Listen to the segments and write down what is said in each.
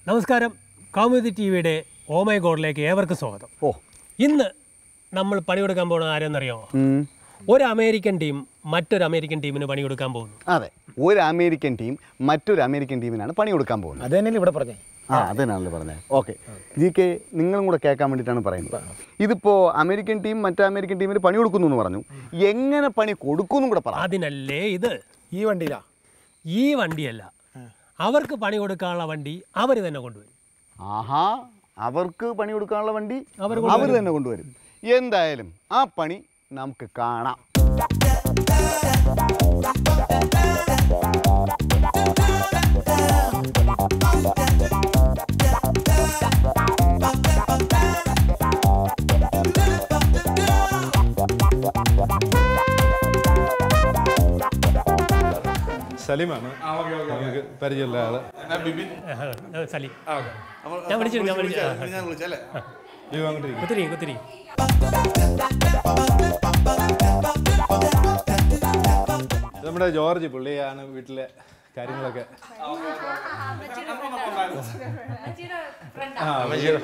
നമസ്കാരം കൗമുദി ടി വിയുടെ ഓമൈ ഗോഡിലേക്ക് ഏവർക്കും സ്വാഗതം ഓ ഇന്ന് നമ്മൾ പണിയെടുക്കാൻ പോകുന്നത് ആരെന്നറിയാമോ ഉം. ഒരു അമേരിക്കൻ ടീം മറ്റൊരു അമേരിക്കൻ ടീമിന് പണിയെടുക്കാൻ പോകുന്നു അതെ ഒരു അമേരിക്കൻ ടീം മറ്റൊരു അമേരിക്കൻ ടീമിനാണ് പണി കൊടുക്കാൻ പോകുന്നത് അത് തന്നെയല്ലേ ഇവിടെ പറഞ്ഞേ ആ അതിനാണല്ലോ പറഞ്ഞത് ഓക്കെ ജി കെ നിങ്ങളും കൂടെ കേൾക്കാൻ വേണ്ടിയിട്ടാണ് പറയുന്നത് ഇതിപ്പോൾ അമേരിക്കൻ ടീം മറ്റേ അമേരിക്കൻ ടീമിന് പണി കൊടുക്കുന്നു എന്ന് പറഞ്ഞു എങ്ങനെ പണി കൊടുക്കുന്നു കൂടെ പറ അതിനല്ലേ ഇത് ഈ വണ്ടിയിലാ ഈ വണ്ടിയല്ല അവർക്ക് പണി കൊടുക്കാനുള്ള വണ്ടി അവർ തന്നെ കൊണ്ടുവരും ആഹാ അവർക്ക് പണി കൊടുക്കാനുള്ള വണ്ടി അവർ അവർ തന്നെ കൊണ്ടുവരും എന്തായാലും ആ പണി നമുക്ക് കാണാം സലീമാണ് നമുക്ക് പരിചയമുള്ള ആള് സലി ഞാൻ വിളിച്ചു ഞാൻ വിളിച്ചു ലീവ് അങ്ങോട്ട് ഇരിക്കും കുത്തിരി കുത്തിരി ഇത് നമ്മുടെ ജോർജ് പുള്ളിയാണ് വീട്ടിലെ കാര്യങ്ങളൊക്കെ ആ അമ്മച്ചിയുടെ-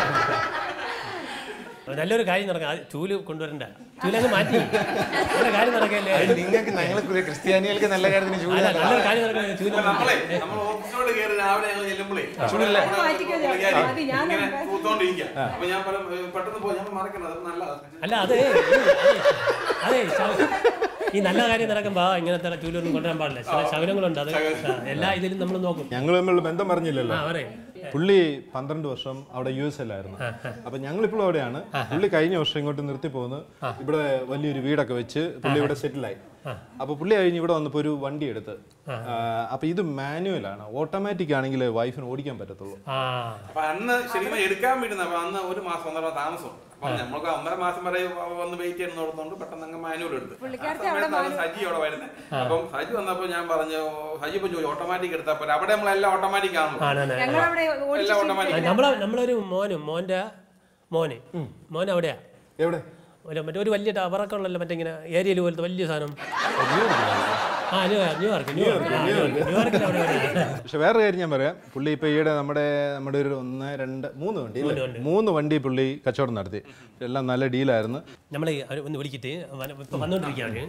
നല്ലൊരു കാര്യം നടക്കാം അത് ചൂല് കൊണ്ടുവരണ്ട ചൂലങ്ങ് മാറ്റി നല്ല കാര്യം നടക്കല്ലേ നിങ്ങൾക്ക് ഞങ്ങൾ ക്രിസ്ത്യാനികൾക്ക് നല്ല കാര്യത്തിന് അല്ല നല്ലൊരു കാര്യം നടക്കല്ലേ ചൂല് നമ്മളെ നമ്മൾ ഓഫീസിലോട്ട് കയറി രാവിലെ ഞങ്ങൾ ചെല്ലുമ്പോഴേ പുള്ളിക്കാരി ഇങ്ങനെ കൂത്തോണ്ടിരിക്കുക അപ്പൊ ഞാൻ പറയും "ഏ, പെട്ടെന്ന് പോയി ഞാൻ മറക്കണത് അത് നല്ലതാണ് അല്ല അതെ അതെ ശ- ഈ നല്ല കാര്യം നടക്കുമ്പോ ഇങ്ങനത്തെ ചൂലൊന്നും കൊണ്ടുവരാൻ പാടില്ല ചില ശകലങ്ങളുണ്ട് അത് ആ, എല്ലാ ഇതിലും നമ്മൾ നോക്കും ഞങ്ങൾ തമ്മിലുള്ള ബന്ധം പറഞ്ഞില്ലല്ലോ ആ പറയും പുള്ളി പന്ത്രണ്ട് വർഷം അവിടെ യു എസ് എല്ലായിരുന്നു അപ്പൊ ഞങ്ങൾ ഇപ്പോഴും അവിടെയാണ് പുള്ളി കഴിഞ്ഞ വർഷം ഇങ്ങോട്ട് നിർത്തി പോകുന്നു ഇവിടെ വലിയൊരു വീടൊക്കെ വെച്ച് പുള്ളി ഇവിടെ സെറ്റിലായി അപ്പൊ പുള്ളി കഴിഞ്ഞ് ഇവിടെ വന്നപ്പോ ഒരു വണ്ടി എടുത്ത് ആ, അപ്പൊ ഇത് മാനുവൽ ആണ് ഓട്ടോമാറ്റിക് ആണെങ്കിൽ വൈഫിന് ഓടിക്കാൻ പറ്റത്തുള്ളൂ ആ അപ്പൊ അന്ന് ശരിക്കും എടുക്കാൻ പറ്റുന്ന അപ്പൊ അന്ന് ഒരു മാസം ഒന്നര താമസം അപ്പൊ നമുക്ക് ഒന്നര മാസം വരെ വന്ന് വെയിറ്റ് ചെയ്യുന്ന നോക്കുന്നുണ്ട് പെട്ടെന്ന് അങ്ങ് മാനുവൽ എടുത്ത് ആ സമയത്താണ് സജി അവിടെ വരുന്നത് അപ്പം സജി വന്നപ്പോ ഞാൻ പറഞ്ഞു സജി ഇപ്പൊ ചോദിച്ചു ഓട്ടോമാറ്റിക് എടുത്താൽ പോരാ അവിടെ നമ്മളെല്ലാം ഓട്ടോമാറ്റിക് ആണല്ലോ ആണാണ് ഞങ്ങളവിടെ എല്ലാം ഓട്ടോമാറ്റിക് നമ്മളെ നമ്മളൊരു മോനും മോന്റെ മോന് മോൻ അവിടെയാ എവിടെ ഒരു മറ്റേ ഒരു വലിയ ടവറൊക്കെ ഉള്ളല്ലോ മറ്റേ ഇങ്ങനെ ഏരിയയിൽ പോലത്തെ വലിയ സാധനം ആ ന്യൂയോർക്ക് ന്യൂയോർക്ക് ന്യൂയോർക്ക് ആ, ന്യൂയോർക്ക് ന്യൂയോർക്കിൽ അവിടെ എവിടെയാ? പക്ഷെ വേറെ കാര്യം ഞാൻ പറയാം പുള്ളി ഇപ്പൊ ഈയിടെ നമ്മുടെ നമ്മുടെ ഒരു ഒന്ന് രണ്ട് മൂന്ന് വണ്ടി അല്ലേ? മൂന്ന് വണ്ടി പുള്ളി കച്ചവടം നടത്തി എല്ലാം നല്ല ഡീലായിരുന്നു നമ്മളെ അവര് ഒന്ന് വിളിച്ചിട്ട് വന- ഇപ്പൊ വന്നോണ്ടിരിക്കുകയാണ്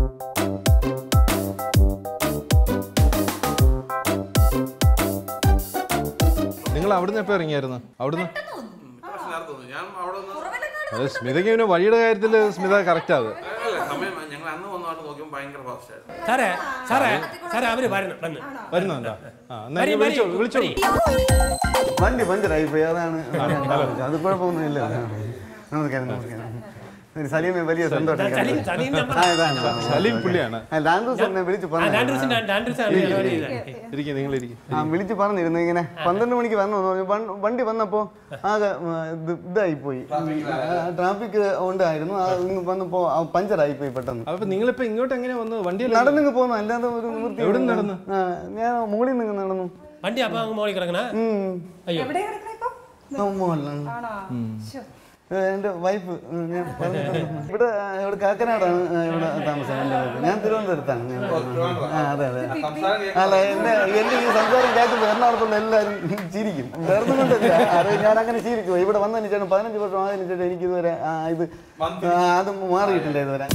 നിങ്ങൾ അവിടുന്ന് എപ്പോ ഇറങ്ങിയായിരുന്നു അവിടുന്ന് നടത്തുന്നു ഞാൻ അവിടെ നിന്ന് അത് സ്മിതയ്ക്ക് പിന്നെ വഴിയുടെ കാര്യത്തിൽ സ്മിത കറക്റ്റ് അത് അല്ല സമയം ഞങ്ങൾ അന്ന് വന്നോട്ട് നോക്കിയപ്പോൾ ഭയങ്കര ഫാസ്റ്റ് ആയിരുന്നു സാറേ സാറേ സാറേ അവര് വരണം വന്ന് വരുന്നുണ്ടോ ആ എന്നാ വരി, ഇനി വരി, വിളിച്ചോളൂ വിളിച്ചോളൂ വരി. വണ്ടി പഞ്ചറായി പോയി അതാണ് അത് കുഴപ്പമൊന്നുമില്ല നമസ്കാരം നമസ്കാരം ഒരു സലീമെ വലിയ സന്തോഷം സലീം സലീം നമ്മൾ ആ, ഇതാണ്, ഇതാണ്. സലീം പുള്ളിയാണ് ആ, ലാൻഡൂസ് എന്നെ വിളിച്ച് ആ, പറഞ്ഞു ഡാൻഡ്രൂസിന്റെ ഡാൻഡ്രൂസാണ് പരിപാടി ചെയ്തത്. ഇരിക്കും നിങ്ങൾ ഇരിക്കും ആ വിളിച്ച് പറഞ്ഞിരുന്നു ഇങ്ങനെ പന്ത്രണ്ട് മണിക്ക് വന്നു എന്ന് പറഞ്ഞു വൺ- വണ്ടി വന്നപ്പോ ആകെ ഉം, ഇത് ഇതായി പോയി ട്രാഫിക് ഉണ്ടായിരുന്നു ആ ഇങ്ങ് വന്നപ്പോ ആ പഞ്ചറായി പോയി പെട്ടെന്ന് അപ്പൊ നിങ്ങളിപ്പോ ഇങ്ങോട്ട് എങ്ങനെയാ വന്നത് വണ്ടിയല്ല നടന്നിങ്ങ് പോന്നു അല്ലാതെ ഒരു നിവൃത്തി എവിടെ ഇല്ല. നടന്നു? ആ ഞാൻ മുകളിൽ നിന്ന് നടന്നു വണ്ടി അപ്പൊ അങ്ങ് മോളിൽ കിടക്കണ ഉം. അയ്യോ എവിടെ കിടക്കണ ഇപ്പൊ ആ, മുകളിലാണ്. ആണോ ശ്ശോ. ഏ, എന്റെ വൈഫ് ഉം, ഞാൻ പറഞ്ഞിട്ടുണ്ട്. ഇവിടെ ആ, ഇവിടെ കാക്കനാടാണ് ആ, ഇവിടെ താമസം എന്റെ വൈഫ് ഞാൻ തിരുവനന്തപുരത്താണ് ഞാൻ ആ അതെ അതെ സംസാരം കേൾക്കാൻ അല്ല എന്റെ എന്റെ ഈ സംസാരം കേൾക്കുമ്പോൾ എറണാകുളത്തുള്ള എല്ലാവരും ചിരിക്കും വേറെ കൊണ്ടല്ല അത് ഞാൻ അങ്ങനെ ശീലിക്കും ഇവിടെ വന്നതിന് ശേഷം പതിനഞ്ച് വർഷം ആയതിനു ശേഷം എനിക്ക് ഇതുവരെ ആ, ഇത് ആ, അത് മാറിയിട്ടില്ല ഇതുവരെ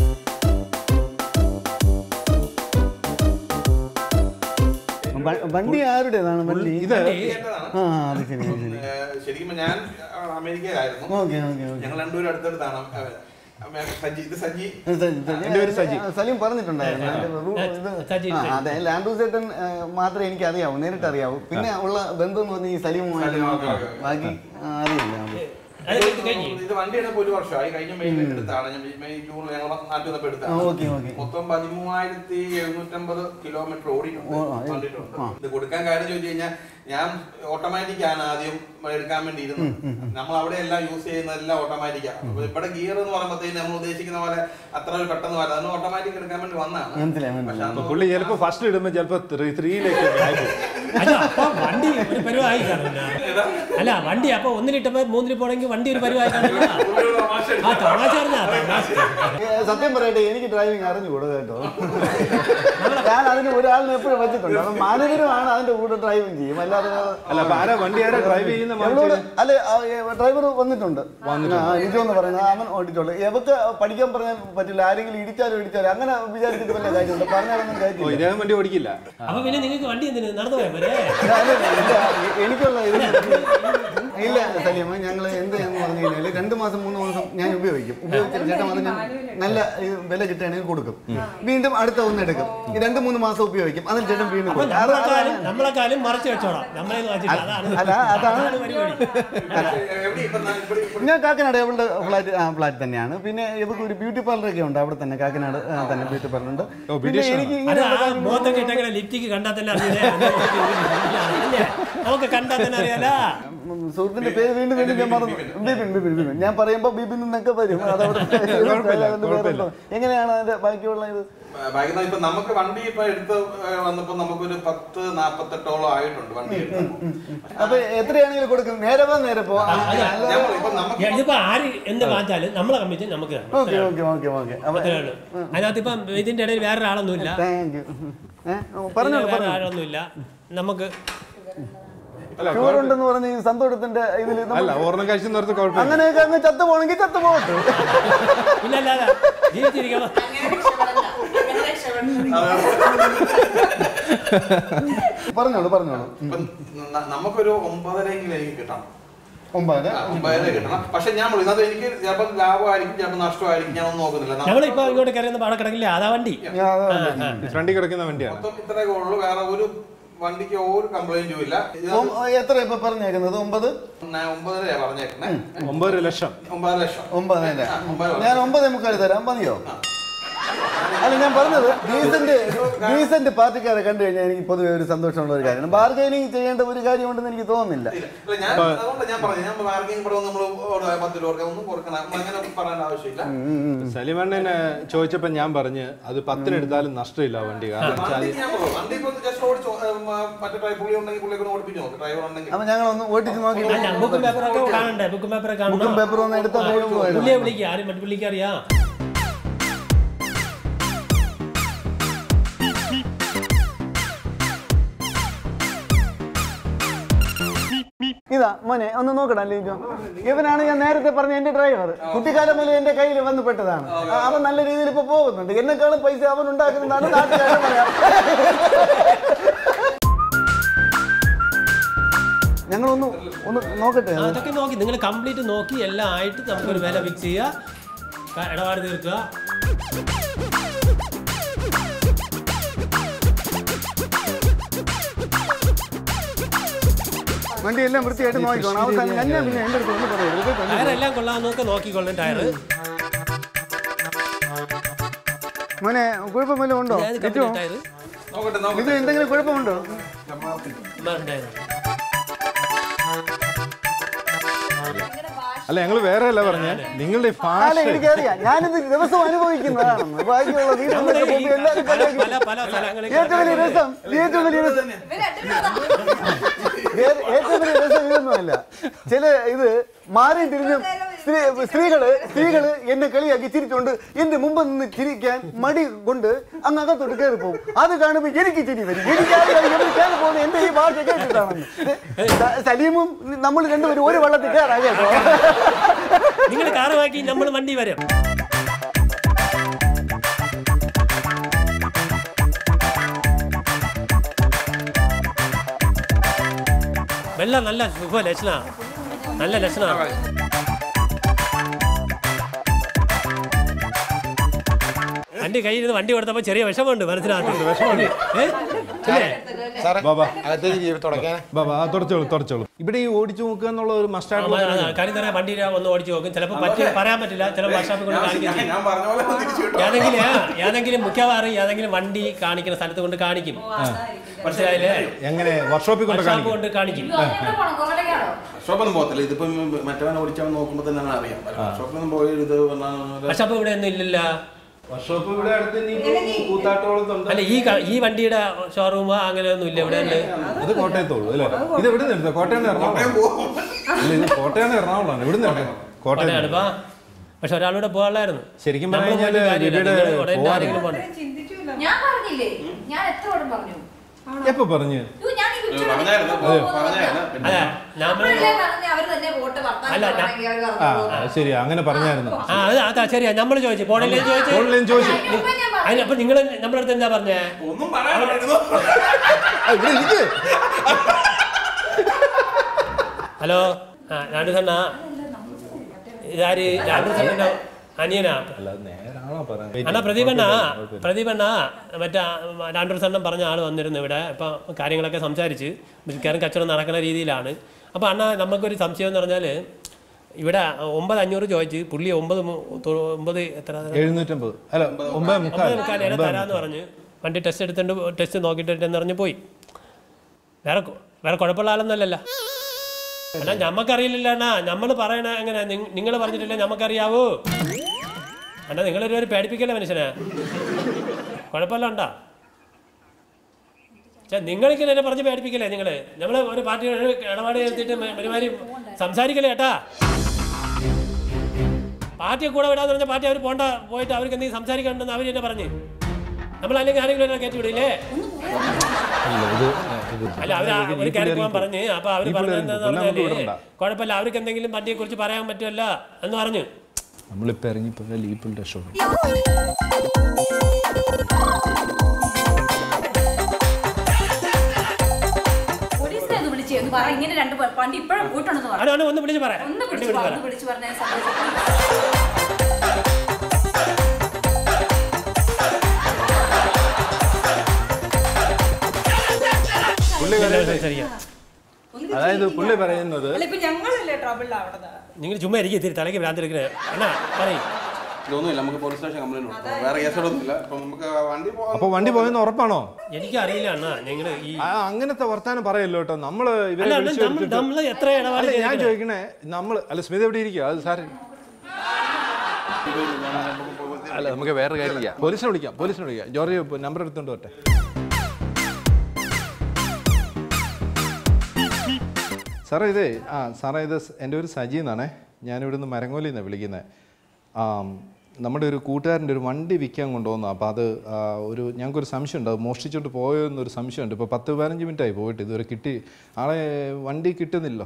വ- വണ്ടി ആരുടേതാണ് വണ്ടി ഇത് കേട്ടതാണ് ആ അത് ശരി അത് ശരി ഏ, ശരിക്കും ഞാൻ ആ, അമേരിക്കയിലായിരുന്നു ഓക്കെ ഓക്കെ ഓക്കെ ഞങ്ങൾ രണ്ടുപേരും അടുത്തടുത്താണ് ആ, ആ, സജി ഇത് സജി എന്റെ പേര് സജി സലീം പറഞ്ഞിട്ടുണ്ടായിരുന്നു അതിന്റെ റൂ- ഇത് സജി, ആ, അതെ ലാൻഡു ചേട്ടൻ ആ, മാത്രമേ എനിക്ക് അറിയാവൂ നേരിട്ട് അറിയാവൂ പിന്നെ ഉള്ള ബന്ധം എന്ന് പറഞ്ഞാൽ ഈ സലീമുമായിട്ട് സലീം, മാത്രം. Okay, okay. ബാക്കി ആ, അറിയില്ല അത് എടുത്ത് കഴിഞ്ഞു ഇത് വണ്ടി എടുപ്പ് ഒരു വർഷമായി കഴിഞ്ഞ മെയ് എടുത്താണ് ഞാൻ മെയ് ജൂണിൽ ഞങ്ങൾ നാട്ടിൽ വന്നപ്പോൾ ആ, എടുത്താണ് ഓക്കെ ഓക്കെ മൊത്തം പതിമൂവായിരത്തി എഴുന്നൂറ്റമ്പത് കിലോമീറ്റർ ഓടിയിട്ടുണ്ട് ഓ, ആ, കണ്ടിട്ടുണ്ട് ഇത് കൊടുക്കാൻ കാര്യം ചോദിച്ചു കഴിഞ്ഞാൽ ഞാൻ ഓട്ടോമാറ്റിക് ആണ് ആദ്യം എടുക്കാൻ വേണ്ടി ഇരുന്നത് നമ്മൾ അവിടെ എല്ലാം യൂസ് ചെയ്യുന്നതെല്ലാം ഓട്ടോമാറ്റിക്കാണ് അപ്പൊ ഇവിടെ ഗിയർ എന്ന് പറയുമ്പോഴത്തേക്ക് നമ്മൾ ഉദ്ദേശിക്കുന്ന പോലെ അത്ര ഒരു പെട്ടെന്ന് വരാം അതിന് ഓട്ടോമാറ്റിക് എടുക്കാൻ വേണ്ടി വന്നതാണ് മനസ്സിലായി പക്ഷെ മനസ്സിലായി അന്ന് പുള്ളി ചിലപ്പോ ഫസ്റ്റ് ഇടുമ്പോ ചിലപ്പോ ത്രീയിലേക്ക് അല്ല അപ്പൊ വണ്ടി ഒരു പരിവായി കാണും അല്ല വണ്ടി അപ്പൊ ഒന്നിലിട്ടപ്പോ മൂന്നിൽ പോണെങ്കിൽ വണ്ടി ഒരു പരിവായി കാണും പുള്ളിയുടെ തമാശ ആ തമാശ പറഞ്ഞാ തമാശ ഏ, സത്യം പറയട്ടെ എനിക്ക് ഡ്രൈവിംഗ് അറിഞ്ഞുകൂടാ കേട്ടോ ഞാൻ അതിന് ഒരാളിനെ എപ്പോഴും വെച്ചിട്ടുണ്ട് അപ്പം മാനവരുമാണ് അതിന്റെ കൂടെ ഡ്രൈവിംഗ് ചെയ്യും അല്ലാതെ അല്ല അപ്പൊ ആരാ വണ്ടി ആരാ ഡ്രൈവ് ചെയ്യുന്ന എവളോട് അല്ലെ ഡ്രൈവർ വന്നിട്ടുണ്ട് ആ, ഇജോ എന്ന് പറയുന്നത് അവൻ ഓടിച്ചോളൂ എവക്ക് പഠിക്കാൻ പറഞ്ഞാൽ പറ്റില്ല ആരെങ്കിലും ഇടിച്ചാലും ഇടിച്ചാലും അങ്ങനെ വിചാരിച്ചിട്ട് വല്ല കാര്യമുണ്ട് പറഞ്ഞാലൊന്നും ഓ കാര്യമില്ല ഇദ്ദേഹം വണ്ടി ഓടിക്കില്ല അപ്പൊ പിന്നെ നിങ്ങൾക്ക് വണ്ടി എന്തിനു നടന്നു പോയാ പോരെ അല്ല, ഇല്ല, എനിക്കുള്ള ഇത് ഇല്ല സലീമ ഞങ്ങൾ എന്ത് എന്ന് പറഞ്ഞു കഴിഞ്ഞാൽ രണ്ട് മാസം മൂന്ന് മാസം ഞാൻ ഉപയോഗിക്കും ഉപയോഗിച്ചിട്ട് ചേട്ടൻ വന്ന് ഞാൻ നല്ല ഇത് വില കിട്ടുകയാണെങ്കിൽ കൊടുക്കും വീണ്ടും അടുത്ത ഒന്ന് എടുക്കും ഈ രണ്ട് മൂന്ന് മാസം ഉപയോഗിക്കും അതിന് ചേട്ടൻ വീണ്ടും അപ്പൊ കൊടുക്കും അത് നമ്മളെക്കാളും നമ്മളെക്കാളും മറച്ചു വെച്ചോളാം നമ്മളെ വെച്ചിട്ട് അതാണ് അല്ല, അതാണ് അതാണ് പരിപാടി എവിടെ ഇപ്പൊ ന- ഇവിടെ ഇവിടെ ഞാൻ കാക്കനാട് അവളുടെ ഫ്ലാറ്റ് ആ ഫ്ലാറ്റ് തന്നെയാണ് പിന്നെ ഇവർക്ക് ഒരു ബ്യൂട്ടി പാർലർ ഒക്കെ ഉണ്ട് അവിടെ തന്നെ കാക്കനാട് ആ, തന്നെ ബ്യൂട്ടി പാർലർ ഉണ്ട് പിന്നെ എനിക്ക് അത് ഇങ്ങനെ ആ മുഖത്തൊക്കെ ഇട്ടെങ്ങനെ ലിപ്റ്റിക്ക് കണ്ടാൽ തന്നെ അറിയില്ലേ ഇല്ലേ? നമുക്ക് കണ്ടാൽ തന്നെ അറിയാലാ സുഹൃത്തിന്റെ പേര് വീണ്ടും വീണ്ടും ഞാൻ മറന്നു ബിപിൻ ബിപിൻ ബിപിൻ ഞാൻ പറയുമ്പോ ബിപിൻ എന്നൊക്കെ വരും അതവിടെ കുഴപ്പമില്ല, അതിന്റെ പേര് കുഴപ്പമില്ല. എങ്ങനെയാണ് അതിന്റെ ബാക്കിയുള്ള ഇത് ബാഗ് ഇപ്പൊ നമുക്ക് വണ്ടി ഇപ്പൊ എടുത്ത് ഏഹ്, വന്നപ്പോ നമുക്കൊരു പത്ത് നാപ്പത്തെട്ടോളം ആയിട്ടുണ്ട് വണ്ടി എടുത്തപ്പോ. അപ്പൊ എത്രയാണെങ്കിലും കൊടുക്കും നേരെ പോ നേരെ പോ ഞാൻ പറയും, ഇപ്പൊ നമുക്ക് ഇതിപ്പോ ആര് എന്ത് വാങ്ങിച്ചാലും നമ്മളെ കമ്മിച്ച് നമുക്ക് തരണം. ഓക്കെ ഓക്കെ ഓക്കെ ഓക്കെ അപ്പൊ അത്രേ ഉള്ളൂ അതിനകത്ത് ഇപ്പം ഇതിന്റെ ഇടയിൽ വേറെ ആളൊന്നുമില്ല താങ്ക് യു പറഞ്ഞോളൂ വേറെ പറഞ്ഞു ആളൊന്നുമില്ല നമുക്ക് ഷുഗറുണ്ടെന്ന് പറഞ്ഞ് ഈ സന്തോഷത്തിന്റെ ഇതിൽ അല്ല ഓർണം കഴിച്ചു നിർത്തി കുഴപ്പമില്ല അങ്ങനെയൊക്കെ അങ്ങ് ചത്തു പോകണമെങ്കിൽ ചത്തു പോകട്ടെ ഇല്ല അല്ലാതെ ജീവിച്ചിരിക്കണം പറഞ്ഞോളൂ പറഞ്ഞോളൂ ഇപ്പൊ ന- നമുക്കൊരു ഒമ്പതരെങ്കിലും എനിക്ക് കിട്ടണം ഒമ്പത് ഒമ്പതര കിട്ടണം പക്ഷെ ഞാൻ പറയും അത് എനിക്ക് ചിലപ്പോൾ ലാഭമായിരിക്കും ചിലപ്പോൾ നഷ്ടമായിരിക്കും ഞാൻ ഒന്നും നോക്കുന്നില്ല നമ്മ- നമ്മളിപ്പോ ഇങ്ങോട്ട് കയറുന്ന പാടെ കിടക്കില്ല അതാ വണ്ടി ഞാൻ അത് ഫ്രണ്ടിൽ കിടക്കുന്ന വണ്ടിയാണ് മൊത്തം ഇത്രയൊക്കെ ഉള്ളൂ വേറെ ഒരു വണ്ടിക്ക് ഒരു കംപ്ലൈന്റും ഇല്ല ഇത് ഒം- എത്ര ഇപ്പൊ പറഞ്ഞേക്കുന്നത് ഒമ്പത് ഞാൻ ഒമ്പതരയാ പറഞ്ഞേക്കണേ ഒമ്പതര ലക്ഷം ഒമ്പത് ലക്ഷം ഒമ്പത് അല്ലേ ആ, ഒമ്പത് ഞാൻ ഒമ്പത് മുക്കാൽ തരാം മതിയോ അല്ല ഞാൻ പറഞ്ഞത് ഡീസന്റ് ഡീസന്റ് പാർട്ടിക്കാരെ കണ്ടു കഴിഞ്ഞാൽ എനിക്ക് പൊതുവെ ഒരു സന്തോഷമുള്ള ഒരു കാര്യമാണ് ബാർഗൈനിങ് ചെയ്യേണ്ട ഒരു കാര്യമുണ്ടെന്ന് എനിക്ക് തോന്നുന്നില്ല ഇല്ല. ഇല്ല, ഞാൻ അതുകൊണ്ട് ഞാൻ പറഞ്ഞു ഞാൻ മാർക്കിംഗ് ഇവിടെ നമ്മൾ പത്ത് രൂപ ഒന്നും കൊടുക്കണം നമ്മൾ അങ്ങനെ പറയേണ്ട ആവശ്യമില്ല സലിമണ്ണനെ ചോദിച്ചപ്പോ ഞാൻ പറഞ്ഞ് അത് പത്തിനെടുത്താലും നഷ്ടമില്ല ആ വണ്ടി കാരണം വെച്ചാൽ വണ്ടി ഞാൻ പറഞ്ഞു വണ്ടി ഇപ്പൊ ജസ്റ്റ് ഓടിച്ചു മറ്റേ ഡ്രൈവർ പുള്ളി ഉണ്ടെങ്കിൽ പുള്ളിയെ കൊണ്ട് ഓടിപ്പിച്ചു നോക്ക് ഡ്രൈവർ ഉണ്ടെങ്കിൽ അപ്പൊ ഞങ്ങളൊന്ന് ഓട്ടിച്ച് നോക്കിയിട്ട് അല്ല ബുക്കും പേപ്പറൊക്കെ കാണണ്ടേ ബുക്കും പേപ്പറൊക്കെ ബുക്കും കാണണം പേപ്പറും ഒന്ന് എടുത്താൽ പോകുമായിരുന്നു പുള്ളിയെ വിളിക്കുക ആരും മറ്റു പുള്ളിക്ക് അറിയാം ഇതാ മോനെ ഒന്ന് നോക്കടാ ലീജോ ഇവനാണ് ഞാൻ നേരത്തെ പറഞ്ഞ എന്റെ ഡ്രൈവർ കുട്ടിക്കാലം മുതൽ എന്റെ കയ്യിൽ വന്ന് പെട്ടതാണ് ആ, അവൻ നല്ല രീതിയിൽ ഇപ്പൊ പോകുന്നുണ്ട് എന്നെക്കാളും പൈസ അവൻ ഉണ്ടാക്കുന്നതാണ് നാട്ടുകാരെ പറയാം ഞങ്ങളൊന്ന് ഒന്ന് നോക്കട്ടെ ആ, അതൊക്കെ നോക്കി നിങ്ങൾ കംപ്ലീറ്റ് നോക്കി എല്ലാം ആയിട്ട് നമുക്കൊരു വില ഫിക്സ് ചെയ്യുക ക- ഇടപാട് തീർക്കുക വണ്ടി എല്ലാം വൃത്തിയായിട്ട് നോക്കിക്കോണം അവസാനം എന്നെ പിന്നെ എന്റെ അടുത്ത് ഒന്ന് പറയരുത് കേട്ടോ. ടയർ എല്ലാം കൊള്ളാമെന്നൊക്കെ നോക്കിക്കൊള്ളണം ടയർ മോനെ കുഴപ്പം വല്ലതും ഉണ്ടോ ഏത് കിട്ടുമോ കമ്പനി ടയർ നോക്കട്ടെ ഇത് നോക്കട്ടെ എന്തെങ്കിലും കുഴപ്പമുണ്ടോ ടയർ അല്ല ഞങ്ങൾ വേറെ അല്ല പറഞ്ഞ നിങ്ങളുടെ ഈ അല്ല ഭാഷ എനിക്കറിയാം ഞാനിത് ദിവസം അനുഭവിക്കുന്നതാണെന്ന് ബാക്കിയുള്ള വീട്ടിലൊക്കെ പോകുമ്പോൾ എല്ലാവരും പല കളിയാക്കും. പല പല സ്ഥലങ്ങളിൽ ഏറ്റവും വലിയ രസം ഏറ്റവും വലിയ രസം ഏ- ഏറ്റവും വലിയ രസം ഇതൊന്നുമല്ല ചില ഇത് മാറി തിരിഞ്ഞ് സ്ത്രീ സ്ത്രീകള് സ്ത്രീകള് എന്നെ കളിയാക്കി ചിരിച്ചുകൊണ്ട് എന്റെ മുമ്പ് നിന്ന് ചിരിക്കാൻ മടി കൊണ്ട് അങ്ങ് അകത്തോട്ട് കയറി പോകും അത് കാണുമ്പോൾ എനിക്ക് ചിരി വരും എനിക്കറിയാം ഇവർ കയറി പോകുന്നത് എന്റെ ഈ ഭാഷ കേട്ടിട്ടാണെന്ന് ഏ, സ- സലീമും നമ്മൾ രണ്ടുപേരും ഒരു വള്ളത്തിൽ കയറാം കേട്ടോ നിങ്ങൾ കാറ് വാക്കി നമ്മൾ വണ്ടി വരും വെള്ളം നല്ല സുഖ ലക്ഷണ നല്ല ലക്ഷണ വണ്ടി കയ്യിൽ നിന്ന് വണ്ടി കൊടുത്തപ്പോ ചെറിയ വിഷമമുണ്ട് മനസ്സിനകത്ത് വിഷമമുണ്ട് ബാബാ അകത്തേക്ക് തുടക്കാൻ ബാബാ ആ, തുടച്ചോളൂ തുടച്ചോളൂ ഇവിടെ ഈ ഓടിച്ചു നോക്കുക എന്നുള്ള ഒരു മസ്റ്റായിട്ടുള്ള കാര്യം തരാൻ വണ്ടി ഒന്ന് ഓടിച്ചു നോക്കും ചിലപ്പോൾ പറ്റി പറയാൻ പറ്റില്ല ചില വർഷാപ്പിൽ കൊണ്ട് കാണിക്കും ഞാൻ- ഞാൻ പറഞ്ഞ പോലെ തിരിച്ചു കിട്ടും ഏതെങ്കിലും ഏതെങ്കിലും മിക്കവാറും ഏതെങ്കിലും വണ്ടി കാണിക്കുന്ന സ്ഥലത്ത് കൊണ്ട് കാണിക്കും മനസ്സിലായില്ലേ എങ്ങനെ വർക്ക്ഷോപ്പിൽ കൊണ്ട് വർഷാപ്പ് കാണിക്കും കൊണ്ട് കാണിക്കും ഷോപ്പൊന്നും പോകത്തില്ല ഇതിപ്പം മറ്റവനെ ഓടിച്ചവൻ നോക്കുമ്പോൾ തന്നെ അങ്ങനെ അറിയാം ഷോപ്പിലൊന്നും പോയി ഇത് വന്നാ- വർഷാപ്പ് ഇവിടെ ഒന്നും ഇല്ലല്ല വർക്ക്ഷോപ്പ് ഇവിടെ അടുത്ത് കൂത്താട്ടോളത്തുണ്ട് അല്ല ഈ ക- ഈ വണ്ടിയുടെ ഷോറൂം അങ്ങനെ ഒന്നും ഇല്ല ഇവിടെ ഉണ്ട് അത് കോട്ടയത്തോളൂ അല്ലേ ഇത് എവിടെ നിന്ന് കോട്ടയം എറണാകുളം പോകും. അല്ല ഇത് കോട്ടയം എറണാകുളമാണ് ഇവിടെ നിന്ന് കോട്ടയം കോട്ടയാണിപ്പാ പക്ഷെ ഒരാളൂടെ പോകാനായിരുന്നു ശരിക്കും പറഞ്ഞു കഴിഞ്ഞാല് ബിബിയുടെ പോവാറില്ല ഞാൻ പറഞ്ഞില്ലേ ഞാൻ എത്ര വട്ടം പറഞ്ഞു എപ്പോ പറഞ്ഞു അയ്യോ, ഞാൻ ഈ ഉച്ചയോടെ പറഞ്ഞായിരുന്നു പോകുന്നു എന്ന് പറഞ്ഞായിരുന്നു പറഞ്ഞാ. പിന്നെ അല്ല നമ്മൾ നമ്മളല്ലേ പറഞ്ഞേ അവര് തന്നെ വോട്ട് വർത്താനം അല്ല, ഞാൻ- പറയണമെങ്കിൽ അവര് ആ പറഞ്ഞു പോകുന്നു. ആ, ശരി അങ്ങനെ പറഞ്ഞായിരുന്നു ആ അത് അതാ ശരിയാ നമ്മൾ ചോദിച്ചു പോണില്ലേ ചോദിച്ചു ഓൺലൈൻ ചോദിച്ചു അതിന് മുമ്പേ ഞാൻ പറഞ്ഞു. അതിനപ്പൊ നിങ്ങൾ നമ്മുടെ അടുത്ത് എന്താ പറഞ്ഞേ ഒന്നും പറയാനായിരുന്നു ആ, ഇവിടെ ഇരിക്ക്. ഹലോ ആ രാണ്ടു സണ്ണ ഇതാര് രാണ്ടു സണ്ണന്റെ അനിയനാ അല്ല നേരാണോ പറയുന്നത് അണ്ണാ പ്രദീപണ്ണ പ്രദീപണ്ണ മറ്റേ രണ്ടു സണ്ണം പറഞ്ഞ ആൾ വന്നിരുന്നു ഇവിടെ ഇപ്പൊ കാര്യങ്ങളൊക്കെ സംസാരിച്ച് മിക്കവാറും കച്ചവടം നടക്കുന്ന രീതിയിലാണ് അപ്പൊ അണ്ണ നമുക്കൊരു സംശയം എന്ന് പറഞ്ഞാൽ ഇവിടെ ഒമ്പത് അഞ്ഞൂറ് ചോദിച്ച് പുള്ളി ഒമ്പത് മു- തൊ- ഒമ്പത് എത്ര എഴുന്നൂറ്റമ്പത് അല്ല ഒമ്പത് മുക്കാൽ ഒമ്പത് മുക്കാൽ വരെ തരാന്ന് പറഞ്ഞ് വണ്ടി ടെസ്റ്റ് എടുത്തിട്ട് ടെസ്റ്റ് നോക്കിയിട്ട് എന്ന് പറഞ്ഞ് പോയി വേറെ കൊ- വേറെ കുഴപ്പമുള്ള ആളൊന്നുമല്ലല്ലോ അണ്ണാ ഞമ്മക്കറിയില്ല അണ്ണാ നമ്മൾ പറയണ എങ്ങനെ നിങ്ങൾ പറഞ്ഞിട്ടില്ല ഞമ്മക്കറിയാവൂ അണ്ണാ നിങ്ങളൊരു ഒരു പേടിപ്പിക്കല്ലേ മനുഷ്യനെ കുഴപ്പമില്ല ഉണ്ടാ നിങ്ങളിങ്ങനെ എന്നെ പറഞ്ഞ് പേടിപ്പിക്കല്ലേ നിങ്ങൾ നമ്മൾ ഒരു പാർട്ടി ഇടപാട് എടുത്തിട്ട് ഒരുമാതിരി സംസാരിക്കല്ലേ ഏട്ടാ പാർട്ടിയെ കൂടെ വിടാന്ന് പറഞ്ഞ പാർട്ടി അവർ പോണ്ട പോയിട്ട് അവർക്ക് എന്തെങ്കിലും സംസാരിക്കണ്ടെന്ന് അവർ എന്നെ പറഞ്ഞ് നമ്മൾ അല്ലെങ്കിൽ ആരെങ്കിലും എന്നെ കയറ്റി വിടില്ലേ അല്ല അവർ ഒരു കാര്യം പോകാൻ പറഞ്ഞ് അപ്പൊ അവര് ഈ പറഞ്ഞത് പിള്ളേര് എന്താന്ന് കൊല്ലാൻ നമുക്ക് പറഞ്ഞാല് വിടണ്ട. കുഴപ്പമില്ല അവർക്ക് എന്തെങ്കിലും പാർട്ടിയെ കുറിച്ച് പറയാൻ പറ്റുമല്ല എന്ന് പറഞ്ഞു നമ്മളിപ്പോ ഇറങ്ങിപ്പോയാൽ ഈ പിള്ളേർ ഷോ പോലീസിനെ ഒന്ന് വിളിച്ചേ ഒന്ന് പറ ഇങ്ങനെ രണ്ട് പ- വണ്ടി ഇപ്പോഴും പോയിട്ടുണ്ടെന്ന് പറ അവനെ ഒന്ന് വിളിച്ച് പറയാം ഒന്ന് വണ്ടി വിളിച്ചു വിളിച്ച് പറ, പറയാം ഒന്ന് വിളിച്ചു പറഞ്ഞാൽ സന്തോഷം പുള്ളി പറയുന്നത് സംസാരിക്കാം അതായത് പുള്ളി പറയുന്നത് അല്ല ഇപ്പൊ ഞങ്ങളല്ലേ ട്രബിളിലാവണത് നിങ്ങൾ ചുമ്മാ ഇരിക്കും ഇത്തിരി തലയ്ക്ക് ഭ്രാന്തെടുക്കുന്നത് എന്നാ പറയും ഇതൊന്നുമില്ല നമുക്ക് പോലീസ് സ്റ്റേഷൻ കംപ്ലൈന്റ് കൊടുക്കാം വേറെ കേസൊന്നുമില്ല അപ്പൊ നമുക്ക് വണ്ടി പോകാൻ അപ്പൊ വണ്ടി പോയെന്ന് ഉറപ്പാണോ എനിക്കറിയില്ല അണ്ണാ നിങ്ങൾ ഈ ആ, അങ്ങനത്തെ വർത്താനം പറയല്ലോ കേട്ടോ നമ്മള് ഇവരെ അല്ല വിളിച്ച് നമ്മൾ വരുത്തിട്ട് നമ്മൾ എത്ര ഇടപാട് അല്ല ഞാൻ ചെയ്തിട്ടുണ്ട്? ചോദിക്കണേ നമ്മള് അല്ല സ്മിത എവിടെ ഇരിക്കുക അത് സാറ് അല്ല നമുക്ക് വേറെ കാര്യം ചെയ്യാം പോലീസിനെ വിളിക്കാം പോലീസിനെ വിളിക്കാം ജോർജ് നമ്പർ എടുത്തോണ്ട് വരട്ടെ സാറേ ഇതേ ആ സാറേ ഇത് സ് എൻ്റെ ഒരു സജി എന്നാണേ ഞാനിവിടെ നിന്ന് മരങ്ങോലിൽ നിന്നാണ് വിളിക്കുന്നത് ആ നമ്മുടെ ഒരു കൂട്ടുകാരൻ്റെ ഒരു വണ്ടി വിൽക്കാൻ കൊണ്ടുവന്നു അപ്പോൾ അത് ആ, ഒരു ഞങ്ങൾക്കൊരു സംശയമുണ്ട് അത് മോഷ്ടിച്ചോണ്ട് പോയോ എന്നൊരു സംശയമുണ്ട് ഇപ്പോൾ പത്ത് പതിനഞ്ച് മിനിറ്റായി പോയിട്ട് ഇതുവരെ കിട്ടി ആളെ വണ്ടി കിട്ടുന്നില്ലോ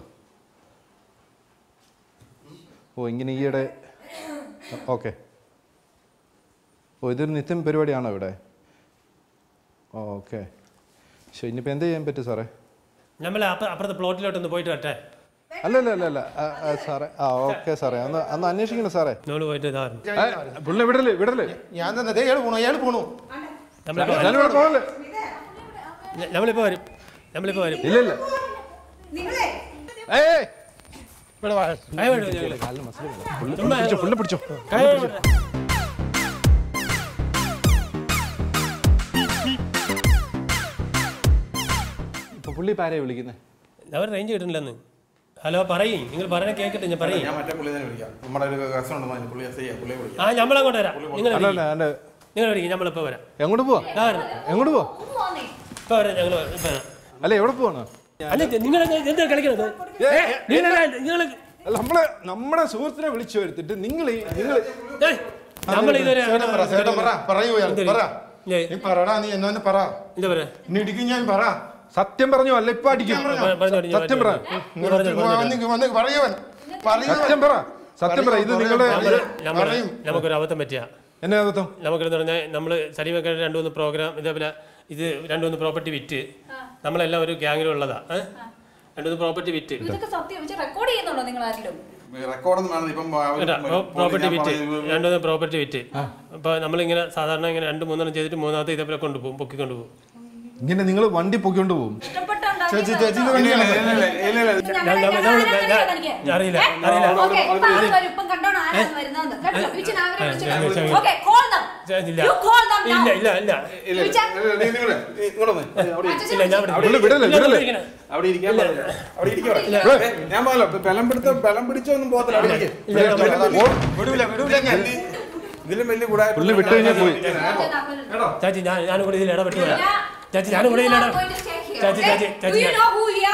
ഓ ഇങ്ങനെ ഈയിടെ ഓക്കെ ഓ ഇതൊരു നിത്യം പരിപാടിയാണോ ഇവിടെ ഓക്കെ ശരി ഇനിയിപ്പോൾ എന്ത് ചെയ്യാൻ പറ്റും സാറേ നമ്മൾ അപ്പ- അപ്പുറത്തെ പ്ലോട്ടിലോട്ടൊന്ന് പോയിട്ട് വരട്ടെ അല്ല അല്ല അല്ല അല്ല ആ, ആ, സാറേ ആ ഓക്കെ സാറേ ഒന്ന് ഒന്ന് അന്വേഷിക്കണം സാറേ നമ്മൾ പോയിട്ട് ഇതാ ഏ, പുള്ളി വിടല് വിടല് ഞാൻ തന്നെ ദേ ഇയാള് പോണു ഇയാള് പോണു നമ്മളിപ്പോ ഞാനിവിടെ പോകല്ലേ നമ്മളിപ്പോ വരും നമ്മളിപ്പോ വരും ഇല്ല ഇല്ല നിങ്ങളെ ഏയ് ഇവിടെ വാ. കൈ വേണ്ടോ ഞങ്ങള്? ചുമ്മാ പിടിച്ചോ പുള്ളി പിടിച്ചോ കൈ വേണ്ടോ? ഇപ്പൊ പുള്ളി ഇപ്പൊ ആരെയാ വിളിക്കുന്നത് അവർ റേഞ്ച് കിട്ടുന്നില്ലെന്ന് ഹലോ പറയും നിങ്ങൾ പറയണ കേക്കട്ടെ ഞാൻ പറയും ഞാൻ മറ്റേ പുള്ളിയെ തന്നെ വിളിക്കാം നമ്മുടെ ഒരു കസ്റ്റം ഉണ്ട് പുള്ളിയെ ചെയ്യാം പുള്ളിയെ വിളിക്കാം ആ നമ്മളങ്ങോട്ട് വരാം നിങ്ങൾ അല്ല അല്ല അല്ല നിങ്ങൾ വിളിക്കും നമ്മളിപ്പോ വരാം എങ്ങോട്ട് പോവാ ഇതാ വരുന്നു. എങ്ങോട്ട് പോവാ ഒന്ന് പോന്നേ ഇപ്പൊ വരാം ഞങ്ങൾ ഇപ്പൊ വരാം. അല്ല എവിടെ പോവാണ് അല്ല നിങ്ങൾ എന്താ കളിക്കണത് ഏ, നിങ്ങൾ നിങ്ങൾ അല്ല നമ്മളെ നമ്മുടെ സുഹൃത്തിനെ വിളിച്ചു വരുത്തിട്ട് നിങ്ങൾ നിങ്ങൾ നമ്മൾ ഇതൊരു ചേട്ടൻ പറ ചേട്ടൻ പറ പറയൂ ഇയാൾ, എന്തിന്? പറ ഏ, നീ പറടാ നീ എന്നോന്ന് പറ എന്താ പറയാ നീ ഇടിക്കും ഞാൻ പറ സത്യം പറഞ്ഞു അല്ല ഇപ്പൊ അടിക്കും പറഞ്ഞോടി, ഞാൻ സത്യം പറ നിങ്ങൾ പറഞ്ഞോ, പറഞ്ഞോ. വന്ന് വന്ന് പറയവൻ പറയൂ സത്യം പറ സത്യം പറ ഇത് നിങ്ങളുടെ നമ്മള് നമ്മള് പറയും. നമുക്കൊരു അബദ്ധം പറ്റിയ എന്നെ അബദ്ധം നമുക്കെന്ന് പറഞ്ഞാൽ നമ്മൾ സലീമൊക്കെ രണ്ടു മൂന്ന് പ്രോഗ്രാം ഇതേപോലെ ഇത് രണ്ടു മൂന്ന് പ്രോപ്പർട്ടി വിറ്റ് നമ്മളെല്ലാം ഒരു ഗ്യാങ്ങിലുള്ളതാ ഏഹ് രണ്ടു മൂന്ന് പ്രോപ്പർട്ടി വിറ്റ് ഇതൊക്കെ സത്യം വെച്ച് റെക്കോർഡ് ചെയ്യുന്നുണ്ടോ നിങ്ങൾ ആരെങ്കിലും റെക്കോർഡൊന്നും വേണം ഇപ്പം അവര് പ്രോപ്പർട്ടി ഞാൻ വിറ്റ് പറഞ്ഞത് രണ്ടു മൂന്ന് പ്രോപ്പർട്ടി വിറ്റ് അപ്പൊ നമ്മളിങ്ങനെ സാധാരണ ഇങ്ങനെ രണ്ട് മൂന്നെണ്ണം ചെയ്തിട്ട് മൂന്നാമത്തെ ഇതേപോലെ കൊണ്ടുപോകും പൊക്കി കൊണ്ടുപോകും ഇങ്ങനെ നിങ്ങൾ വണ്ടി പൊക്കിക്കൊണ്ട് പോകും ചേച്ചി ചേച്ചിന്റെ വണ്ടിയാണ് ഇല്ല, ഇല്ല, ഇല്ല, ഇല്ല, ഇല്ല. ഞാൻ- ഞാൻ- ഞാൻ- ഞാൻ- ഞാൻ അറിയില്ല അറിയില്ല ഓക്കേ, ഇപ്പൊ ആള് വരും. ഇപ്പം കണ്ടോണം ആരാണ് വരുന്നതെന്ന്. കേട്ടോ? വിളിച്ചിട്ട് അവരെ വിളിച്ചിട്ട് ഞാൻ- ഞാൻ- ഓക്കേ, call them. ഇല്ല You call them now. ഇല്ല ഇല്ല ഇല്ല ഇല്ല, ഇല്ല, ഇല്ല, നീ- നിങ്ങള് നീ ഇങ്ങോട്ട് വന്നേ. അവിടെ ഇരി. ഇല്ല ഞാൻ ഇവിടെ- പുള്ളി വിടല്ലേ, ഇല്ല, വിടല്ലേ? ഇരിക്കണേ. അവിടെ ഇരിക്കാൻ പറഞ്ഞില്ല. അവിടെ ഇരിക്ക് അവിടെ. ഏ, ഞാൻ പറഞ്ഞല്ലോ ബലം പിടുത്ത ബലം പിടിച്ചൊന്നും പോകത്തില്ല അവിടെ ഇരിക്ക്. ഇല്ല, ഞാൻ ഇവിടെ- വിടൂല വിടൂല ഞാൻ ഇതിലും വലിയ കൂടായ പുള്ളി വിട്ട് കഴിഞ്ഞാൽ പോയി കേട്ടോ ചാച്ചി ഞാൻ ഞാനും കൂടെ ഇതിൽ ഇടപെട്ട് വരാം Yeah. ചാച്ചി ഞാനും കൂടെ ഇതിൽ You are ഇടപെട്ട് going to stay here, ചാച്ചി okay? ചാച്ചി Do ചാച്ചി you ഞാൻ- know who we are?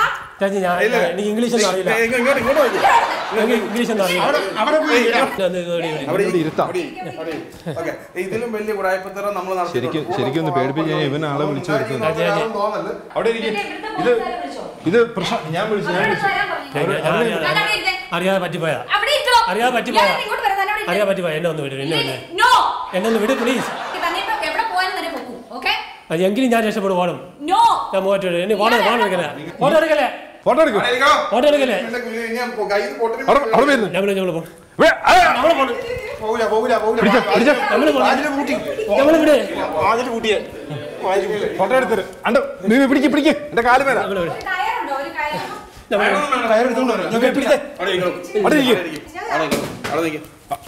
ചേച്ചി ഞാൻ ഇല്ല, ഇല്ല. എനിക്ക് ഇംഗ്ലീഷ് ഒന്നും അറിയില്ല ഇങ്ങ് ഇങ്ങോട്ട് ഇങ്ങോട്ട് വരൂ. എനിക്ക് ഇംഗ്ലീഷ് ഒന്നും അറിയില്ല അവിടെ അവിടെ പോയി ഇരിക്കാം. ഒന്ന് ഇത് ഇവിടെ ഇരി. അവിടെ ഇരി, ഇരുത്താം. അവിടെ ഇരി, അവിടെ ഇരി. Okay. ഇതിലും വലിയ ഉടായ്പത്തരം നമ്മൾ ശരിക്കും ശരിക്കും ഒന്ന് പേടിപ്പിച്ച് കഴിഞ്ഞാൽ ഇവൻ ആളെ വിളിച്ചു വരുത്തുന്നു അതെ, അതെ. തോന്നല് അവിടെ ഇരിക്കും ഇത് ഇത് പ്രശ്നം ഞാൻ വിളിച്ചു ഞാൻ വിളിച്ചു ഞാൻ- ഞാൻ- ഞാൻ- ഞാൻ അവിടെ ഇരുന്നേ. അറിയാതെ പറ്റിപ്പോയതാ അവിടെ ഇരിക്കണോ? അറിയാതെ പറ്റിപ്പോയതാ. ഞാൻ ഇങ്ങോട്ട് വരാം, തന്നെ അവിടെ അറിയാതെ ഇരിക്ക്. പറ്റിപ്പോയ എന്നെ ഒന്ന് വിടും എന്നെ വിട് No. എന്നെ ഒന്ന് വിട് പ്ലീസ് തന്നെ ഇപ്പൊ എവിടെ പോയാലും തന്നെ പൊക്കും, okay? അത് എങ്കിലും ഞാൻ രക്ഷപ്പെടും ഓണം No. ഞാൻ പോയിട്ട് വരും. ഇനി ഫോട്ടോ ഫോട്ടോ എടുക്കലേ ഫോട്ടോ എടുക്കലേ ഫോട്ടോ എടുക്കും ഫോട്ടോ എടുക്കലേ ഞാൻ കയ്യിൽ പൊട്ടി അവിടെ അവിടെ വരുന്നു ഞങ്ങൾ ഞങ്ങൾ പോണം വേ, ആ, നമ്മള് പോണം പോവില്ല പോവില്ല പോവില്ല നമ്മള് പോണം വാതില് പൂട്ടി ഞങ്ങൾ വിട് വാതില് പൂട്ടിയേ വാതില് പൂട്ടി ഫോട്ടോ എടുത്തരും അണ്ട നീ പിടിക്ക് പിടിക്ക് എന്റെ കാല് മേല ഞങ്ങൾ വിട് ഒരു കയറുണ്ടോ? ഒരു കയറ്? കയറെടുത്തോണ്ട് വരാം ഞങ്ങൾ പിടിച്ചേ അവിടെ ഇരിക്കണം. അവിടെ ഇരിക്ക്. അവിടെ ഇരിക്ക്. അവിടെ ഇരിക്കണം. അവിടെ നിൽക്കും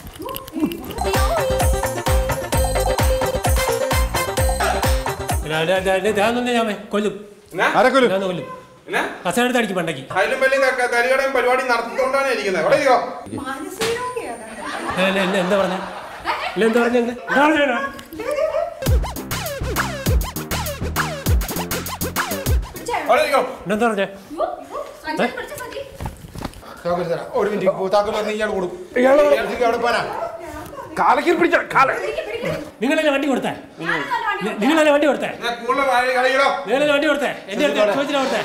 ഞാൻ തന്നെ ഞാൻ കൊല്ലും ആരെക്കൊല്ലും ഞാൻ കൊല്ലും പിന്നെ കസേര എടുത്ത് അടിക്കും പണ്ടക്ക് അതിലും വലിയ ക- തരികടയും പരിപാടി നടത്തിക്കൊണ്ടാണ് ഇരിക്കുന്നത് അവിടെ ഇരിക്കോ ഇല്ല, ഇല്ല, എന്താ പറഞ്ഞ ഇല്ല എന്താ പറഞ്ഞ എന്താ പറഞ്ഞ അവിടെ ഇരിക്കോ എന്താ പറഞ്ഞേ അയ്യോ, അയ്യോ, സഞ്ജയ് പിടിച്ച സഞ്ജയ്. താക്കോല് തരാം ഒരു മിനിറ്റ് താക്കോല് വന്ന് ഇയാൾ കൊടുക്കും ഇയാൾക്ക് അവിടെ പോരാ കാലക്കിൽ പിടിച്ച കാല പിടിക്ക്, പിടിക്ക്. നിങ്ങളല്ലേ വണ്ടി കൊടുത്തേ ഞാനൊന്നും അല്ല വണ്ടി കൊടുത്തത്. നിങ്ങളല്ലേ വണ്ടി കൊടുത്തേ ഞാൻ കൂടുതൽ വാഴ കളിക്കലോ നിങ്ങളല്ലേ വണ്ടി കൊടുത്തേ എന്റെ അടുത്ത് ചോദിച്ചില്ല കൊടുത്തേ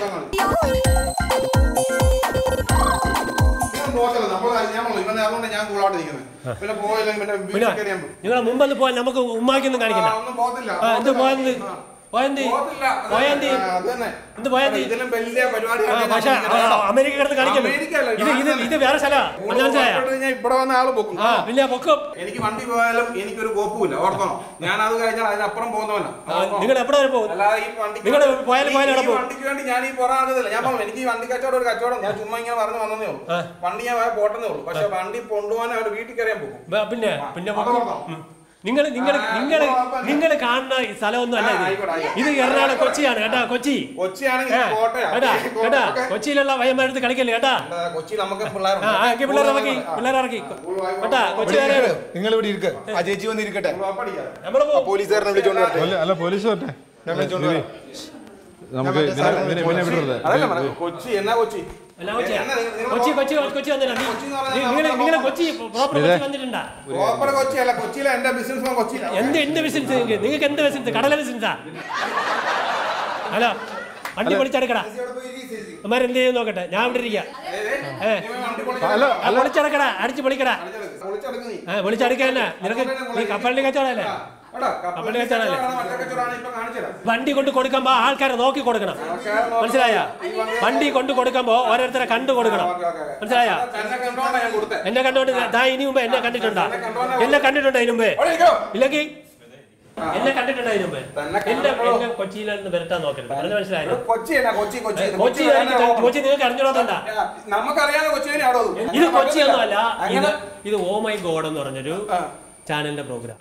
പോകത്തില്ല നമ്മൾ ഞാൻ പറഞ്ഞു ഇവനെ അതുകൊണ്ട് ഞാൻ കൂളായിട്ട് നിൽക്കുന്നത് പിന്നെ പോയില്ലെങ്കിൽ പിന്നെ പിന്നെ വീട്ടിൽ കയറിയാൻ പോകും നിങ്ങളെ മുമ്പൊന്ന് പോയാൽ നമുക്ക് ഉമ്മാക്കൊന്നും കാണിക്കണ്ട ഒന്നും പോകത്തില്ല ആ എന്ത് പോയത് പോയെന്ത് പോകത്തില്ല അത് പോയെന്ത് ആ, അത് തന്നെ എന്ത് പോയെന്ത് ഇതിലും വലിയ പരിപാടി ആ പക്ഷേ അമേരിക്ക കിടന്ന് കാണിക്കല്ലോ അമേരിക്ക അല്ല, ഇത് ഇത് ഇത് വേറെ സ്ഥലമാണ് മനസ്സിലായ ഞാൻ ഇവിടെ വന്ന ആള് പൊക്കും ആ പിന്നെ പൊക്കും എനിക്ക് വണ്ടി പോയാലും എനിക്കൊരു കോപ്പുമില്ല ഓർത്തണം ഞാൻ അത് കഴിഞ്ഞാൽ അതിനപ്പുറം പോകുന്നവനാ നിങ്ങൾ എവിടെ വരെ പോകും അല്ലാതെ ഈ വണ്ടിക്ക് നിങ്ങള് വേണ്ടി- പോയാലും ഈ- പോയാലും അവിടെ ഈ പോകും. വണ്ടിക്ക് വേണ്ടി ഞാൻ ഈ പുറമാകുന്നില്ല ഞാൻ പറഞ്ഞു എനിക്ക് ഈ വണ്ടി കച്ചവടം ഒരു കച്ചവടം ഞാൻ ചുമ്മാ ഇങ്ങനെ പറഞ്ഞു വന്നതേ ഉള്ളൂ ആ. വണ്ടി ഞാൻ പോയാൽ പോട്ടെന്നേ ഉള്ളൂ പക്ഷെ വണ്ടി കൊണ്ടുപോകാൻ അവിടെ വീട്ടിൽ കയറിയാൻ പോകും ബ- പിന്നെ പിന്നെ അത് പൊക്കും പറഞ്ഞോ. നിങ്ങൾ നിങ്ങൾ ആ, നിങ്ങൾ കുഴപ്പമില്ല. നിങ്ങൾ കാണുന്ന ഈ സ്ഥലമൊന്നും അല്ല ആ, ഇത് ആയിക്കോട്ടെ, ആയിക്കോട്ടെ. ഇത് എറണാകുളം കൊച്ചിയാണ് കേട്ടാ കൊച്ചി കൊച്ചിയാണെങ്കിൽ ഏ, കോട്ടയാ കേട്ടാ കേട്ടാ ഓക്കേ. കൊച്ചിയിലുള്ള വയന്മാരടുത്ത് കളിക്കല്ലേ കേട്ടാ എന്താ, കൊച്ചി നമുക്ക് ആ പിള്ളേരുണ്ട് ആ, എങ്കിൽ പിള്ളേർ ഇറക്കി പിള്ളേർ ഇറക്കി കേട്ടാ കൊച്ചി വരെയാണ് നിങ്ങൾ ഇവിടെ ഇരിക്കുക ആ ചേച്ചി വന്ന് ഇരിക്കട്ടെ ഉറപ്പടിക്കാതെ. നമ്മള് പോകും പോലീസുകാരനെ വിളിച്ചോണ്ട് വരട്ടെ അല്ല- അല്ല പോലീസ് വരട്ടെ ഞാൻ വിളിച്ചോണ്ട് വരാം നമുക്ക് ഇവനെ- ഇവനെ- ഇവനെ വിടരുത് അതല്ല പറഞ്ഞത്. കൊച്ചി എന്നാ കൊച്ചി എല്ലാം കൊച്ചിയാ. എന്നാ നിങ്ങൾ- നിങ്ങൾ കൊച്ചി കൊച്ചി കൊച്ചി വന്നിട്ടാ കൊച്ചി എന്ന് പറഞ്ഞാൽ നിങ്ങൾ നമ്മുടെ നിങ്ങൾ കൊച്ചി പ്രോപ്പർ കൊച്ചി വന്നിട്ടുണ്ടാ പ്രോപ്പർ കൊച്ചിയല്ല കൊച്ചിയിലെ എന്റെ ബിസിനസ് കൊച്ചിയില്ല എന്ത് എന്ത് ബിസിനസ് നിങ്ങൾക്ക് നിങ്ങൾക്ക് എന്ത് ബിസിനസ് കടല ബിസിനസ്സാ ഹലോ വണ്ടി പൊളിച്ചടക്കടാ അമ്മാർ എന്ത് ചെയ്യും നോക്കട്ടെ ഞാൻ ഇവിടെ ഇരിക്കാം ഏ വണ്ടി അല്ല ആ, പൊളിച്ചടക്കടാ അടിച്ച് പൊളിക്കടാ പൊളിച്ചെടുക്ക് നീ ആ പൊളിച്ചടക്കുക തന്നെ നിനക്ക് നീ കപ്പലിന്റെ കച്ചവടമല്ലേ എടാ, കപ്പലിന്റെ കപ്പലിന്റെ കച്ചവടമല്ലേ കച്ചവടമാണ്, മറ്റേ കച്ചവടമാണ് ഇപ്പൊ കാണിച്ചുതരാം. വണ്ടി കൊണ്ട് കൊടുക്കുമ്പോ ആൾക്കാരെ നോക്കി കൊടുക്കണം മനസ്സിലായ വണ്ടി കൊണ്ട് കൊടുക്കുമ്പോ ഓരോരുത്തരെ കണ്ടു കൊടുക്കണം മനസ്സിലായ തന്നെ കണ്ടോണ്ടാ ഞാൻ കൊടുത്തേ. എന്നെ കണ്ടോണ്ട് ദാ ഇനി മുമ്പ് എന്നെ കണ്ടിട്ടുണ്ടാ എന്നെ കണ്ടിട്ടുണ്ടോ ഇതിനു മുമ്പേ അവിടെ ഇരിക്കോ. ഇല്ലെങ്കിൽ എന്നെ കണ്ടിട്ടുണ്ടോ ഇതിനു മുമ്പേ തന്നെ എന്നെ കണ്ടപ്പോഴോ? എന്നെ കൊച്ചിയിൽ നിന്ന് വരട്ടാൻ നോക്കരുത് പറഞ്ഞ മനസ്സിലായോ കൊച്ചി എന്നാ കൊച്ചി കൊച്ചി ഇത് കൊച്ചി കൊച്ചി എനിക്ക് തന്നെ കൊച്ചി നിങ്ങൾക്ക് അറിഞ്ഞോടാത്തോണ്ടാ ആ, നമുക്കറിയാതെ കൊച്ചി തന്നെ അവിടെ ഒതുങ്ങും. ഇത് കൊച്ചിയൊന്നും അല്ല ഇത് അങ്ങനെ ഇത് ഓ മൈ ഗോഡ് എന്ന് പറഞ്ഞൊരു ആ. ചാനലിന്റെ പ്രോഗ്രാം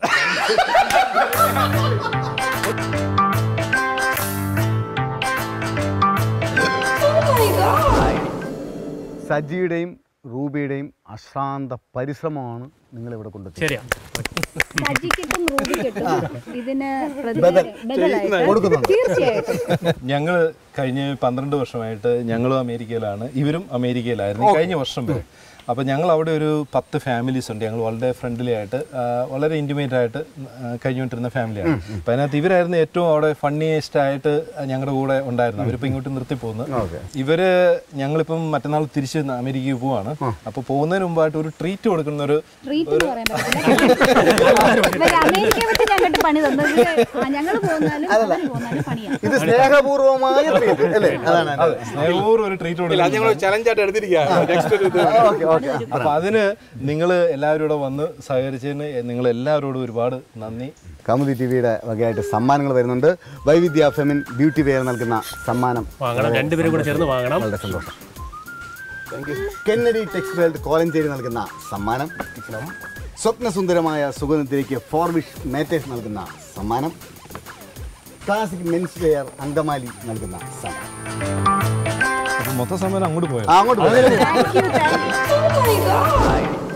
സജിയുടെയും റൂബിയുടെയും അശ്രാന്ത പരിശ്രമമാണ് നിങ്ങളിവിടെ കൊണ്ടെത്തിയത് ശരിയാ സജിക്കിട്ടും റൂബിക്കിട്ടും ഇതിന് ബദൽ. ബദലായിട്ട് കൊടുക്കുന്നുണ്ട്. തീർച്ചയായിട്ടും ഞങ്ങൾ കഴിഞ്ഞ പന്ത്രണ്ട് വർഷമായിട്ട് ഞങ്ങളും അമേരിക്കയിലാണ് ഇവരും അമേരിക്കയിലായിരുന്നു ഈ കഴിഞ്ഞ വർഷം വരെ അപ്പോൾ ഞങ്ങൾ അവിടെ ഒരു പത്ത് ഫാമിലീസ് ഉണ്ട് ഞങ്ങൾ വളരെ ഫ്രണ്ട്ലി ആയിട്ട് ആ, വളരെ ഇൻറ്റിമേറ്റ് ആയിട്ട് ആ, കഴിഞ്ഞുകൊണ്ടിരുന്ന ഫാമിലിയാണ് അപ്പോൾ അതിനകത്ത് ഇവരായിരുന്നു ഏറ്റവും അവിടെ ഫണ്ണിയസ്റ്റ് ആയിട്ട് ഞങ്ങളുടെ കൂടെ ഉണ്ടായിരുന്നത് അവരിപ്പോൾ ഇങ്ങോട്ട് നിർത്തി പോകുന്നു ഇവര് ഞങ്ങളിപ്പം മറ്റന്നാൾ തിരിച്ച് അമേരിക്കയിൽ പോവാണ് അപ്പോൾ പോകുന്നതിന് മുമ്പായിട്ട് ഒരു ട്രീറ്റ് കൊടുക്കുന്ന ഒരു ട്രീറ്റ് എന്ന് പറയാൻ പറ്റില്ല ഇവര് അമേരിക്ക വെച്ച് ഞങ്ങൾക്ക് പണി തന്നു ഞങ്ങൾ പോന്നാലും അവര് പോന്നാലും പണിയാണ് ഇത് സ്നേഹപൂർവമായ treat, അല്ലേ അതാണ് അതെ സ്നേഹപൂർവ്വം ഒരു ട്രീറ്റ് കൊടുക്കുന്നത് ചലഞ്ചായിട്ട് എടുത്തിരിക്കുക ഓക്കെ ഓക്കെ അപ്പൊ അതിന് നിങ്ങൾ എല്ലാവരും കൂടെ വന്ന് സഹകരിച്ചതിന് നിങ്ങൾ എല്ലാവരോടും ഒരുപാട് നന്ദി കമുദി ടി വിയുടെ വകയായിട്ട് സമ്മാനങ്ങൾ വരുന്നുണ്ട് വൈവിധ്യ ഫെമിൻ ബ്യൂട്ടി വെയർ നൽകുന്ന സമ്മാനം വാങ്ങണം രണ്ടുപേരും കൂടെ ചേർന്ന് വാങ്ങണം വളരെ സന്തോഷം കെന്നഡി ടെക്സ്റ്റൈൽ കോലഞ്ചേരി നൽകുന്ന സമ്മാനം സ്വപ്നസുന്ദരമായ സുഗന്ധത്തിലേക്ക് ഫോർവിഷ് മേറ്റേഴ്സ് നൽകുന്ന സമ്മാനം ക്ലാസിക് മെൻസ് വെയർ അങ്കമാലി നൽകുന്ന സമ്മാനം അപ്പൊ മൊത്തം സമയം അങ്ങോട്ട് പോയോ ആ, അങ്ങോട്ട് പോയി. Thank you thank you